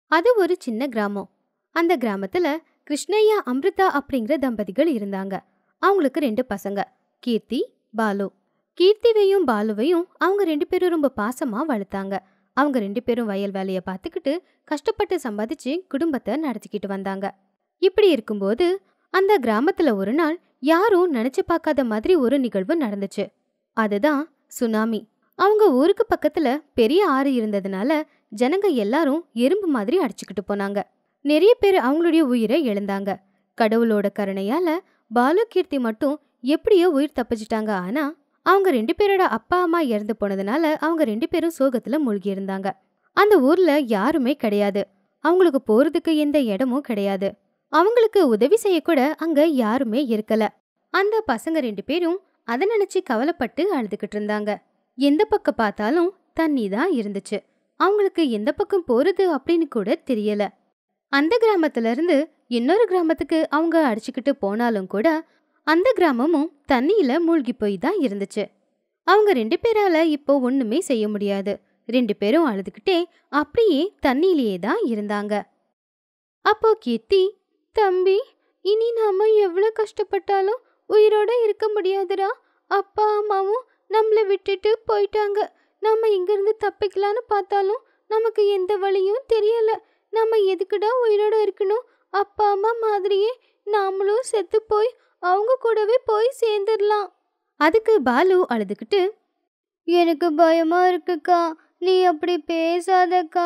அது ஒரு சின்ன கிராமம் அந்த கிராமத்துல கிருஷ்ணய்யா அம்ருதா அப்படிங்கிற தம்பதிகள் இருந்தாங்க அவங்களுக்கு ரெண்டு பசங்க கீர்த்தி பாலு கீர்த்திவையும் பாலுவையும் அவங்க ரெண்டு பேரும் ரொம்ப பாசமா வளர்த்தாங்க அவங்க ரெண்டு பேரும் வயல் வேலையை பார்த்துக்கிட்டு கஷ்டப்பட்டு சம்பாதிச்சு குடும்பத்தை நடத்திக்கிட்டு வந்தாங்க இப்படி இருக்கும்போது அந்த கிராமத்துல ஒரு நாள் யாரும் நினைச்சு பார்க்காத மாதிரி ஒரு நிகழ்வு நடந்துச்சு அதுதான் சுனாமி அவங்க ஊருக்கு பக்கத்துல பெரிய ஆறு இருந்ததுனால ஜனங்க எல்லாரும் எறும்பு மாதிரி அடிச்சுக்கிட்டு போனாங்க நிறைய பேர் அவங்களுடைய உயிரை இழந்தாங்க கடவுளோட கருணையால பாலு கீர்த்தி மட்டும் எப்படியோ உயிர் தப்பிச்சிட்டாங்க ஆனா அவங்க ரெண்டு பேரோட அப்பா அம்மா இறந்து போனதுனால அவங்க ரெண்டு பேரும் சோகத்துல மூழ்கி இருந்தாங்க அந்த ஊர்ல யாருமே கிடையாது அவங்களுக்கு போறதுக்கு எந்த இடமும் கிடையாது அவங்களுக்கு உதவி செய்ய கூட அங்க யாருமே இருக்கல அந்த பசங்க ரெண்டு பேரும் அதை நினைச்சு கவலைப்பட்டு அழுதுகிட்டு இருந்தாங்க எந்த பக்கம் பார்த்தாலும் தண்ணி தான் இருந்துச்சு அவங்களுக்கு எந்த பக்கம் போறது அப்படின்னு கூட தெரியல அந்த கிராமத்துல இருந்து இன்னொரு கிராமத்துக்கு அவங்க அடிச்சுக்கிட்டு போனாலும் கூட அந்த கிராமமும் தண்ணியில மூழ்கி போய் தான் இருந்துச்சு அவங்க ரெண்டு பேரால இப்போ ஒண்ணுமே செய்ய முடியாது ரெண்டு பேரும் அழுதுகிட்டே அப்படியே தண்ணியிலேயே தான் இருந்தாங்க அப்போ கீர்த்தி தம்பி இனி நாம எவ்வளவு கஷ்டப்பட்டாலும் உயிரோட இருக்க முடியாதுடா அப்பா அம்மாவும் நம்மளை விட்டுட்டு போயிட்டாங்க நம்ம இங்கிருந்து தப்பிக்கலான்னு பார்த்தாலும் நமக்கு எந்த வழியும் தெரியல நம்ம எதுக்குடா உயிரோட இருக்கணும் அப்பா அம்மா மாதிரியே நாமளும் செத்து போய் அவங்க கூடவே போய் சேர்ந்துடலாம் அதுக்கு பாலு அழுதுகிட்டு எனக்கு பயமா இருக்குக்கா நீ அப்படி பேசாதக்கா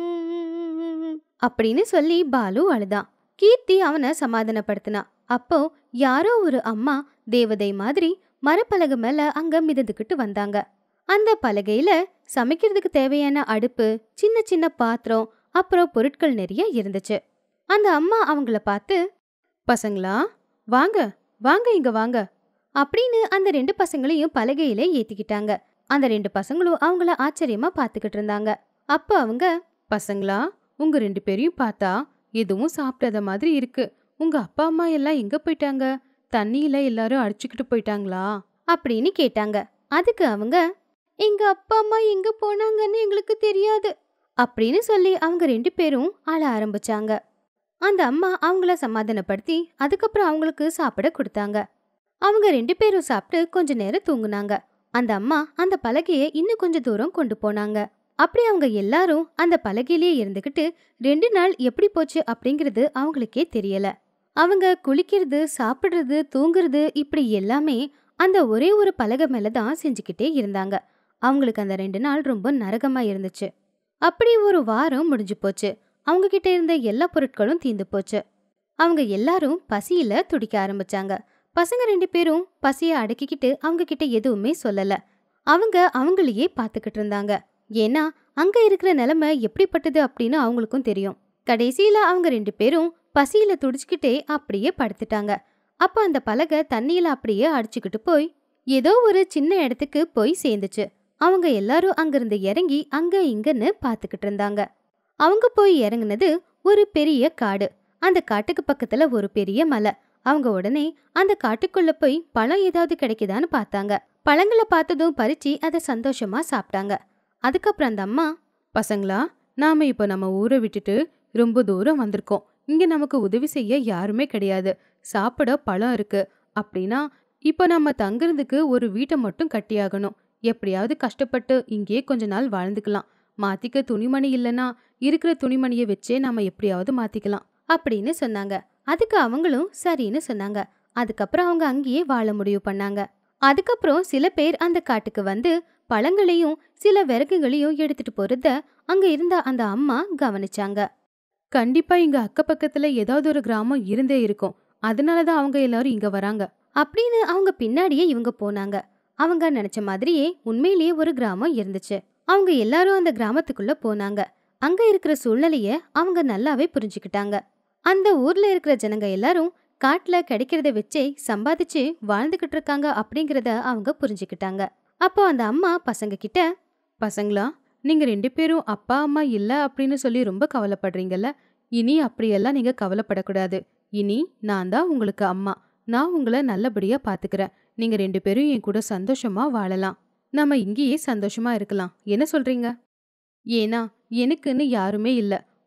அப்படின்னு சொல்லி பாலு அழுதான் கீர்த்தி அவனை சமாதானப்படுத்தினா அப்போ யாரோ ஒரு அம்மா தேவதை மாதிரி மரப்பலகை மேல அங்க மிதந்துக்கிட்டு வந்தாங்க அந்த பலகையில சமைக்கிறதுக்கு தேவையான அடுப்பு சின்ன சின்ன பாத்திரம் அப்புறம் பொருட்கள் நிறைய இருந்துச்சு அந்த அம்மா அவங்கள பார்த்து பசங்களா வாங்க வாங்க இங்க வாங்க அப்படின்னு அந்த ரெண்டு பசங்களையும் பலகையில ஏத்திக்கிட்டாங்க அந்த ரெண்டு பசங்களும் அவங்கள ஆச்சரியமா பார்த்துக்கிட்டு இருந்தாங்க அப்ப அவங்க பசங்களா உங்க ரெண்டு பேரையும் பார்த்தா எதுவும் சாப்பிடாத மாதிரி இருக்கு உங்க அப்பா அம்மா எல்லாம் எங்க போயிட்டாங்க தண்ணியில எல்லாரும் அடிச்சுக்கிட்டு போயிட்டாங்களா அப்படின்னு கேட்டாங்க அதுக்கு அவங்க எங்க அப்பா அம்மா எங்க போனாங்கன்னு எங்களுக்கு தெரியாது அப்படின்னு சொல்லி அவங்க ரெண்டு பேரும் அழ ஆரம்பிச்சாங்க அந்த அம்மா அவங்கள சமாதானப்படுத்தி அதுக்கப்புறம் அவங்களுக்கு சாப்பிட கொடுத்தாங்க அவங்க ரெண்டு பேரும் சாப்பிட்டு கொஞ்ச நேரம் தூங்குனாங்க அந்த அம்மா அந்த பலகையை இன்னும் கொஞ்ச தூரம் கொண்டு போனாங்க அப்படி அவங்க எல்லாரும் அந்த பலகையிலேயே இருந்துகிட்டு ரெண்டு நாள் எப்படி போச்சு அப்படிங்கிறது அவங்களுக்கே தெரியல அவங்க குளிக்கிறது சாப்பிடுறது தூங்குறது இப்படி எல்லாமே அந்த ஒரே ஒரு பலகை மேல தான் செஞ்சுக்கிட்டே இருந்தாங்க அவங்களுக்கு அந்த ரெண்டு நாள் ரொம்ப நரகமா இருந்துச்சு அப்படி ஒரு வாரம் முடிஞ்சு போச்சு அவங்க கிட்ட இருந்த எல்லா பொருட்களும் தீந்து போச்சு அவங்க எல்லாரும் பசியில துடிக்க ஆரம்பிச்சாங்க பசங்க ரெண்டு பேரும் பசிய அடக்கிக்கிட்டு அவங்க கிட்ட எதுவுமே சொல்லல அவங்க அவங்களையே பார்த்துக்கிட்டு இருந்தாங்க ஏன்னா அங்க இருக்கிற நிலைமை எப்படிப்பட்டது அப்படின்னு அவங்களுக்கும் தெரியும் கடைசியில அவங்க ரெண்டு பேரும் பசியில துடிச்சுக்கிட்டே அப்படியே படுத்துட்டாங்க அப்ப அந்த பலகை தண்ணியில அப்படியே அடிச்சுக்கிட்டு போய் ஏதோ ஒரு சின்ன இடத்துக்கு போய் சேர்ந்துச்சு அவங்க எல்லாரும் அங்கிருந்து இறங்கி அங்க இங்கன்னு பார்த்துக்கிட்டு இருந்தாங்க அவங்க போய் இறங்குனது ஒரு பெரிய காடு அந்த காட்டுக்கு பக்கத்துல ஒரு பெரிய மலை அவங்க உடனே அந்த காட்டுக்குள்ள போய் பழம் ஏதாவது கிடைக்குதான்னு பார்த்தாங்க பழங்களை பார்த்ததும் பறிச்சு அதை சந்தோஷமா சாப்பிட்டாங்க அதுக்கப்புறம் அந்த அம்மா பசங்களா நாம இப்போ நம்ம ஊரை விட்டுட்டு ரொம்ப தூரம் வந்திருக்கோம் இங்க நமக்கு உதவி செய்ய யாருமே கிடையாது சாப்பிட பழம் இருக்கு அப்படின்னா இப்போ நம்ம தங்குறதுக்கு ஒரு வீட்டை மட்டும் கட்டியாகணும் எப்படியாவது கஷ்டப்பட்டு இங்கேயே கொஞ்ச நாள் வாழ்ந்துக்கலாம் மாத்திக்க துணிமணி இல்லைன்னா இருக்கிற துணிமணியை வச்சே நாம எப்படியாவது மாத்திக்கலாம் அப்படின்னு சொன்னாங்க அதுக்கு அவங்களும் சரின்னு சொன்னாங்க அதுக்கப்புறம் அவங்க அங்கேயே வாழ முடிவு பண்ணாங்க அதுக்கப்புறம் சில பேர் அந்த காட்டுக்கு வந்து பழங்களையும் சில விறகுகளையும் எடுத்துட்டு போறத அங்க இருந்த அந்த அம்மா கவனிச்சாங்க கண்டிப்பா இங்க அக்கப்பக்கத்துல ஏதாவது ஒரு கிராமம் இருந்தே இருக்கும் அதனாலதான் அவங்க எல்லாரும் இங்க வராங்க அப்படின்னு அவங்க பின்னாடியே இவங்க போனாங்க அவங்க நினைச்ச மாதிரியே உண்மையிலேயே ஒரு கிராமம் இருந்துச்சு அவங்க எல்லாரும் அந்த கிராமத்துக்குள்ள போனாங்க அங்க இருக்கிற சூழ்நிலைய அவங்க நல்லாவே புரிஞ்சுக்கிட்டாங்க அந்த ஊர்ல இருக்கிற ஜனங்க எல்லாரும் காட்டுல கிடைக்கிறத வச்சே சம்பாதிச்சு வாழ்ந்துகிட்டு இருக்காங்க அப்படிங்கறத அவங்க புரிஞ்சுக்கிட்டாங்க அப்போ அந்த அம்மா பசங்க கிட்ட பசங்களா நீங்க ரெண்டு பேரும் அப்பா அம்மா இல்ல அப்படின்னு சொல்லி ரொம்ப கவலைப்படுறீங்கல்ல இனி அப்படியெல்லாம் நீங்க கவலைப்படக்கூடாது இனி நான் தான் உங்களுக்கு அம்மா நான் உங்களை நல்லபடியா பாத்துக்கிறேன் நீங்க ரெண்டு பேரும் என் கூட சந்தோஷமா வாழலாம் நம்ம இங்கேயே சந்தோஷமா இருக்கலாம் என்ன சொல்றீங்க ஏன்னா எனக்குன்னு யாருமே இல்ல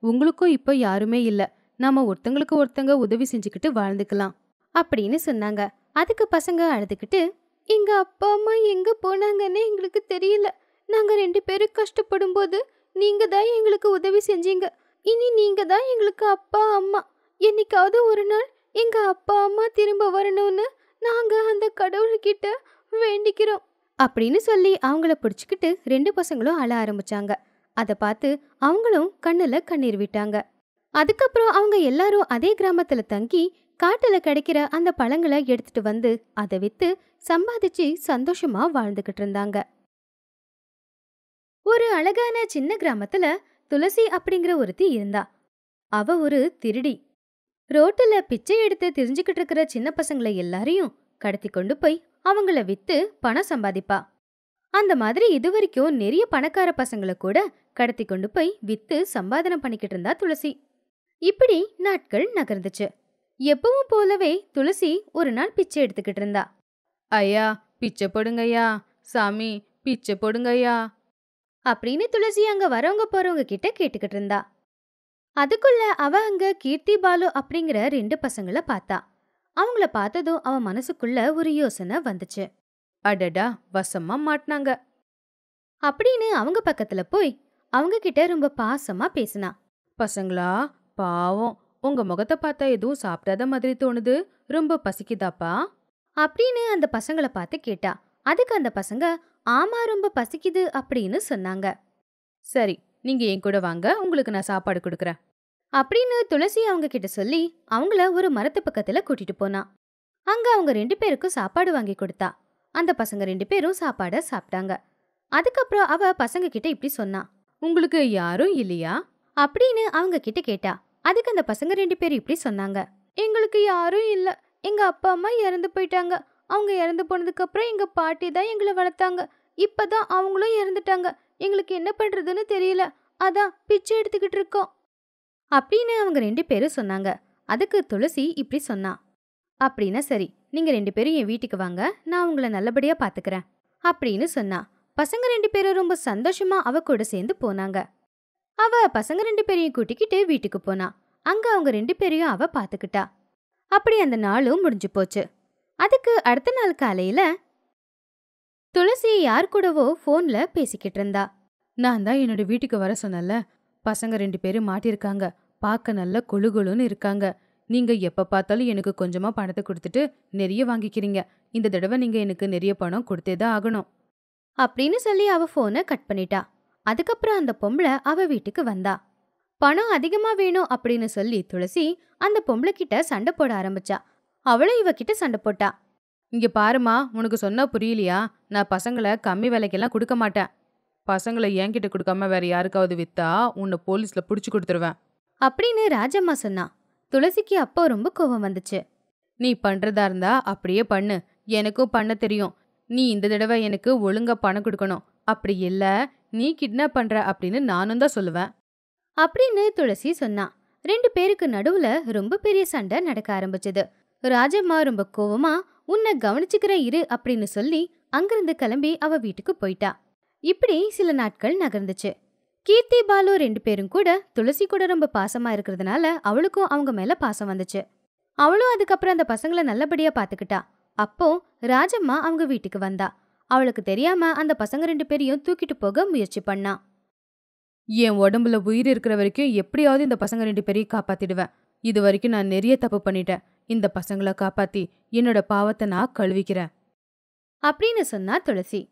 உங்களுக்கும் இப்ப யாருமே இல்ல நாம ஒருத்தங்களுக்கு ஒருத்தங்க உதவி செஞ்சுக்கிட்டு வாழ்ந்துக்கலாம் அப்படின்னு சொன்னாங்க அதுக்கு பசங்க அழுதுகிட்டு எங்க அப்பா அம்மா எங்க போனாங்கன்னு எங்களுக்கு தெரியல நாங்க ரெண்டு பேரும் கஷ்டப்படும் போது நீங்க தான் எங்களுக்கு உதவி செஞ்சீங்க இனி நீங்க தான் எங்களுக்கு அப்பா அம்மா என்னைக்காவது ஒரு நாள் எங்க அப்பா அம்மா திரும்ப வரணும்னு நாங்க அந்த கடவுள்கிட்ட வேண்டிக்கிறோம் அப்படின்னு சொல்லி அவங்கள பிடிச்சிக்கிட்டு ரெண்டு பசங்களும் அழ ஆரம்பிச்சாங்க அதை பார்த்து அவங்களும் கண்ணுல கண்ணீர் விட்டாங்க அதுக்கப்புறம் அவங்க எல்லாரும் அதே கிராமத்துல தங்கி காட்டுல கிடைக்கிற அந்த பழங்களை எடுத்துட்டு வந்து அதை வித்து சம்பாதிச்சு சந்தோஷமா வாழ்ந்துகிட்டு இருந்தாங்க ஒரு அழகான சின்ன கிராமத்துல துளசி அப்படிங்கிற ஒருத்தி இருந்தா அவ ஒரு திருடி ரோட்டுல பிச்சை எடுத்து தெரிஞ்சுக்கிட்டு இருக்கிற சின்ன பசங்களை எல்லாரையும் கடத்தி கொண்டு போய் அவங்கள வித்து பணம் சம்பாதிப்பா அந்த மாதிரி இதுவரைக்கும் நிறைய பணக்கார பசங்களை கூட கடத்தி கொண்டு போய் வித்து சம்பாதனம் பண்ணிக்கிட்டு இருந்தா துளசி இப்படி நாட்கள் நகர்ந்துச்சு எப்பவும் போலவே துளசி ஒரு நாள் பிச்சை எடுத்துக்கிட்டு இருந்தா ஐயா பிச்சை போடுங்கய்யா சாமி பிச்சை போடுங்கய்யா அப்படின்னு துளசி அங்க வரவங்க போறவங்க கிட்ட கேட்டுக்கிட்டு இருந்தா அதுக்குள்ள அவ அங்க கீர்த்தி பாலு அப்படிங்கிற ரெண்டு பசங்கள பார்த்தா அவங்கள பார்த்ததும் அவ மனசுக்குள்ள ஒரு யோசனை வந்துச்சு அடடா வசமா மாட்டினாங்க அப்படின்னு அவங்க பக்கத்துல போய் அவங்க கிட்ட ரொம்ப பாசமா பேசினா பசங்களா பாவம் உங்க முகத்தை பார்த்தா எதுவும் சாப்பிடாத மாதிரி தோணுது ரொம்ப பசிக்குதாப்பா அப்படின்னு அந்த பசங்கள பார்த்து கேட்டா அதுக்கு அந்த பசங்க ஆமா ரொம்ப பசிக்குது அப்படின்னு சொன்னாங்க சரி நீங்க என் கூட வாங்க உங்களுக்கு நான் சாப்பாடு கொடுக்குறேன் அப்படின்னு துளசி அவங்க கிட்ட சொல்லி அவங்கள ஒரு மரத்து பக்கத்துல கூட்டிட்டு போனா அங்க அவங்க ரெண்டு பேருக்கும் சாப்பாடு வாங்கி கொடுத்தா அந்த பசங்க ரெண்டு பேரும் சாப்பாட சாப்பிட்டாங்க அதுக்கப்புறம் அவ பசங்க கிட்ட இப்படி சொன்னா உங்களுக்கு யாரும் இல்லையா அப்படின்னு அவங்க கிட்ட கேட்டா அதுக்கு அந்த பசங்க ரெண்டு பேரும் இப்படி சொன்னாங்க எங்களுக்கு யாரும் இல்ல எங்க அப்பா அம்மா இறந்து போயிட்டாங்க அவங்க இறந்து போனதுக்கு அப்புறம் எங்க பாட்டி தான் எங்களை வளர்த்தாங்க இப்பதான் அவங்களும் இறந்துட்டாங்க எங்களுக்கு என்ன பண்றதுன்னு தெரியல அதான் பிச்சை எடுத்துக்கிட்டு இருக்கோம் அப்படின்னு அவங்க ரெண்டு பேரும் சொன்னாங்க அதுக்கு துளசி இப்படி சொன்னா அப்படின்னா சரி நீங்க ரெண்டு பேரும் என் வீட்டுக்கு வாங்க நான் உங்களை நல்லபடியா பாத்துக்கிறேன் அப்படின்னு சொன்னா பசங்க ரெண்டு பேரும் ரொம்ப சந்தோஷமா அவ கூட சேர்ந்து போனாங்க அவ பசங்க ரெண்டு பேரையும் கூட்டிக்கிட்டு வீட்டுக்கு போனா அங்க அவங்க ரெண்டு பேரையும் அவ பாத்துக்கிட்டா அப்படி அந்த நாளும் முடிஞ்சு போச்சு அதுக்கு அடுத்த நாள் காலையில துளசி யார் கூடவோ ஃபோன்ல பேசிக்கிட்டு இருந்தா நான் தான் என்னோட வீட்டுக்கு வர சொன்னல பசங்க ரெண்டு பேரும் மாட்டிருக்காங்க பார்க்க நல்ல கொழு கொழுன்னு இருக்காங்க நீங்க எப்ப பார்த்தாலும் எனக்கு கொஞ்சமா பணத்தை கொடுத்துட்டு நிறைய வாங்கிக்கிறீங்க இந்த தடவை நீங்க எனக்கு நிறைய பணம் கொடுத்தே தான் ஆகணும் அப்படின்னு சொல்லி அவ ஃபோனை கட் பண்ணிட்டா அதுக்கப்புறம் அந்த பொம்பளை அவ வீட்டுக்கு வந்தா பணம் அதிகமா வேணும் அப்படின்னு சொல்லி துளசி அந்த பொம்பளை கிட்ட சண்டை போட ஆரம்பிச்சா அவளும் இவகிட்ட சண்டை போட்டா இங்க பாருமா உனக்கு சொன்னா புரியலையா நான் பசங்களை கம்மி விலைக்கெல்லாம் கொடுக்க மாட்டேன் பசங்களை என்கிட்ட கொடுக்காம வேற யாருக்காவது வித்தா உன்னை போலீஸ்ல புடிச்சு கொடுத்துருவேன் அப்படின்னு ராஜம்மா சொன்னா துளசிக்கு அப்போ ரொம்ப கோவம் வந்துச்சு நீ பண்றதா இருந்தா அப்படியே பண்ணு எனக்கும் பண்ண தெரியும் நீ இந்த தடவை எனக்கு ஒழுங்கா பணம் கொடுக்கணும் அப்படி இல்ல நீ கிட்னாப் பண்ற அப்படின்னு நானும் தான் சொல்லுவேன் அப்படின்னு துளசி சொன்னா ரெண்டு பேருக்கு நடுவுல ரொம்ப பெரிய சண்டை நடக்க ஆரம்பிச்சது ராஜம்மா ரொம்ப கோவமா உன்னை கவனிச்சுக்கிற இரு அப்படின்னு சொல்லி அங்கிருந்து கிளம்பி அவ வீட்டுக்கு போயிட்டா இப்படி சில நாட்கள் நகர்ந்துச்சு கீர்த்தி பாலு ரெண்டு பேரும் கூட துளசி கூட ரொம்ப பாசமா இருக்கிறதுனால அவளுக்கும் அவங்க மேல பாசம் வந்துச்சு அவளும் அதுக்கப்புறம் அந்த பசங்களை நல்லபடியா பாத்துக்கிட்டா அப்போ ராஜம்மா அவங்க வீட்டுக்கு வந்தா அவளுக்கு தெரியாம அந்த பசங்க ரெண்டு பேரையும் தூக்கிட்டு போக முயற்சி பண்ணா என் உடம்புல உயிர் இருக்கிற வரைக்கும் எப்படியாவது இந்த பசங்க ரெண்டு பேரையும் காப்பாத்திடுவேன் இது வரைக்கும் நான் நிறைய தப்பு பண்ணிட்டேன் இந்த பசங்களை காப்பாத்தி என்னோட பாவத்தை நான் கழுவிக்கிறேன் அப்படின்னு சொன்னா துளசி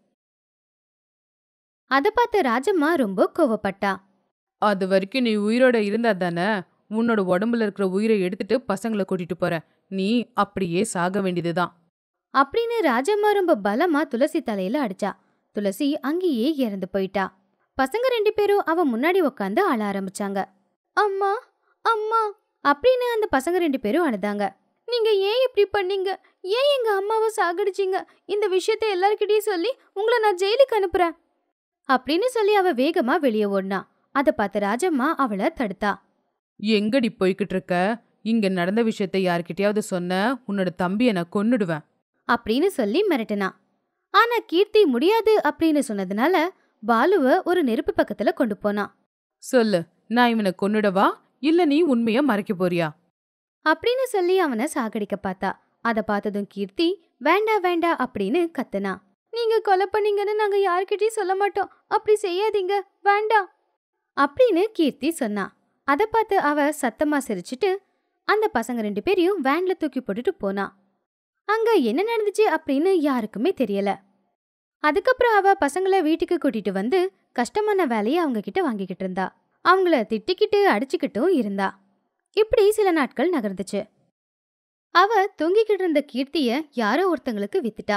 அத பார்த்த ராஜம்மா ரொம்ப கோவப்பட்டா அது வரைக்கும் நீ உயிரோட இருந்தா தானே உன்னோட உடம்புல இருக்கிற உயிரை எடுத்துட்டு பசங்களை கூட்டிட்டு போற நீ அப்படியே சாக வேண்டியதுதான் அப்படின்னு ராஜம்மா ரொம்ப பலமா துளசி தலையில அடிச்சா துளசி அங்கேயே இறந்து போயிட்டா பசங்க ரெண்டு பேரும் அவ முன்னாடி உட்காந்து அழ ஆரம்பிச்சாங்க அம்மா அம்மா அப்படின்னு அந்த பசங்க ரெண்டு பேரும் அழுதாங்க நீங்க ஏன் இப்படி பண்ணீங்க ஏன் எங்க அம்மாவை சாகடிச்சீங்க இந்த விஷயத்த எல்லார்கிட்டயும் சொல்லி உங்களை நான் ஜெயிலுக்கு அனுப்புறேன் அப்படின்னு சொல்லி அவ வேகமா வெளியே ஓடினா அதை பார்த்த ராஜம்மா அவளை தடுத்தா எங்கடி போய்கிட்டு இருக்க இங்க நடந்த விஷயத்த யார்கிட்டயாவது சொன்ன உன்னோட தம்பியை நான் கொன்னுடுவேன் அப்படின்னு சொல்லி மிரட்டினா ஆனா கீர்த்தி முடியாது அப்படின்னு சொன்னதுனால பாலுவ ஒரு நெருப்பு பக்கத்துல கொண்டு போனா சொல்லு நான் இவனை கொன்னுடவா இல்ல நீ உண்மைய மறைக்க போறியா அப்படின்னு சொல்லி அவனை சாகடிக்க பார்த்தா அத பார்த்ததும் கீர்த்தி வேண்டா வேண்டா அப்படின்னு கத்துனா நீங்க கொலை பண்ணீங்கன்னு நாங்க யார்கிட்டயும் சொல்ல மாட்டோம் அப்படி செய்யாதீங்க வேண்டாம் அப்படின்னு கீர்த்தி சொன்னா அத பார்த்து அவ சத்தமா சிரிச்சிட்டு அந்த பசங்க ரெண்டு பேரையும் வேன்ல தூக்கி போட்டுட்டு போனா அங்க என்ன நடந்துச்சு அப்படின்னு யாருக்குமே தெரியல அதுக்கப்புறம் அவ பசங்களை வீட்டுக்கு கூட்டிட்டு வந்து கஷ்டமான வேலையை அவங்க கிட்ட வாங்கிக்கிட்டு இருந்தா அவங்கள திட்டிக்கிட்டு அடிச்சுக்கிட்டும் இருந்தா இப்படி சில நாட்கள் நகர்ந்துச்சு அவ தூங்கிக்கிட்டு இருந்த கீர்த்திய யாரோ ஒருத்தங்களுக்கு வித்துட்டா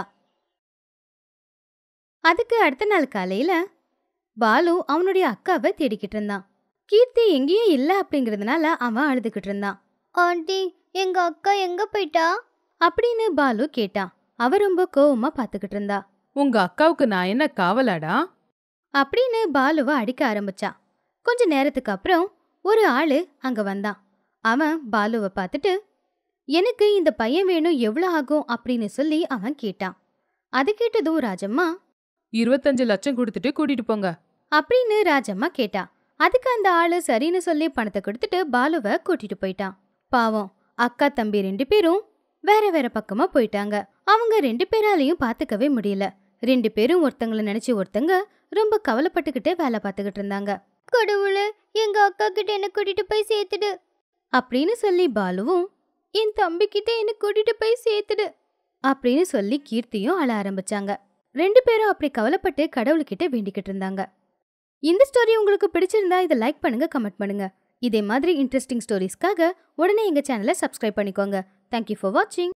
அதுக்கு அடுத்த நாள் காலையில பாலு அவனுடைய அக்காவை தேடிக்கிட்டு இருந்தான் கீர்த்தி எங்கேயும் இல்ல அப்படிங்கறதுனால அவன் அழுதுகிட்டு இருந்தான் ஆண்டி எங்க அக்கா எங்க போயிட்டா அப்படின்னு பாலு கேட்டான் அவ ரொம்ப கோவமா பாத்துக்கிட்டு இருந்தா உங்க அக்காவுக்கு நான் என்ன காவலாடா அப்படின்னு பாலுவை அடிக்க ஆரம்பிச்சா கொஞ்ச நேரத்துக்கு அப்புறம் ஒரு ஆளு அங்க வந்தான் அவன் பாலுவை பார்த்துட்டு எனக்கு இந்த பையன் வேணும் எவ்வளோ ஆகும் அப்படின்னு சொல்லி அவன் கேட்டான் அது கேட்டதும் ராஜம்மா இருபத்தஞ்சு லட்சம் கொடுத்துட்டு கூட்டிட்டு போங்க அப்படின்னு ராஜம்மா கேட்டா அதுக்கு அந்த ஆளு சரின்னு சொல்லி பணத்தை கொடுத்துட்டு பாலுவை கூட்டிட்டு போயிட்டான் பாவம் அக்கா தம்பி ரெண்டு பேரும் வேற வேற பக்கமா போயிட்டாங்க அவங்க ரெண்டு பேராலையும் பாத்துக்கவே முடியல ரெண்டு பேரும் ஒருத்தங்கள நினைச்சு ஒருத்தங்க ரொம்ப கவலைப்பட்டுக்கிட்டே வேலை பார்த்துக்கிட்டு இருந்தாங்க கடவுளே எங்க அக்கா கிட்ட என்ன கூட்டிட்டு போய் சேர்த்துடு அப்படின்னு சொல்லி பாலுவும் என் தம்பி கிட்ட என்ன கூட்டிட்டு போய் சேர்த்துடு அப்படின்னு சொல்லி கீர்த்தியும் அழ ஆரம்பிச்சாங்க ரெண்டு பேரும் அப்படி கவலைப்பட்டு கடவுள்கிட்ட வேண்டிக்கிட்டு இருந்தாங்க இந்த ஸ்டோரி உங்களுக்கு பிடிச்சிருந்தா இதை லைக் பண்ணுங்க கமெண்ட் பண்ணுங்க இதே மாதிரி இன்ட்ரெஸ்டிங் ஸ்டோரிஸ்க்காக உடனே எங்க சேனலை சப்ஸ்கிரைப் பண்ணிக்கோங்க தேங்க்யூ ஃபார் வாட்சிங்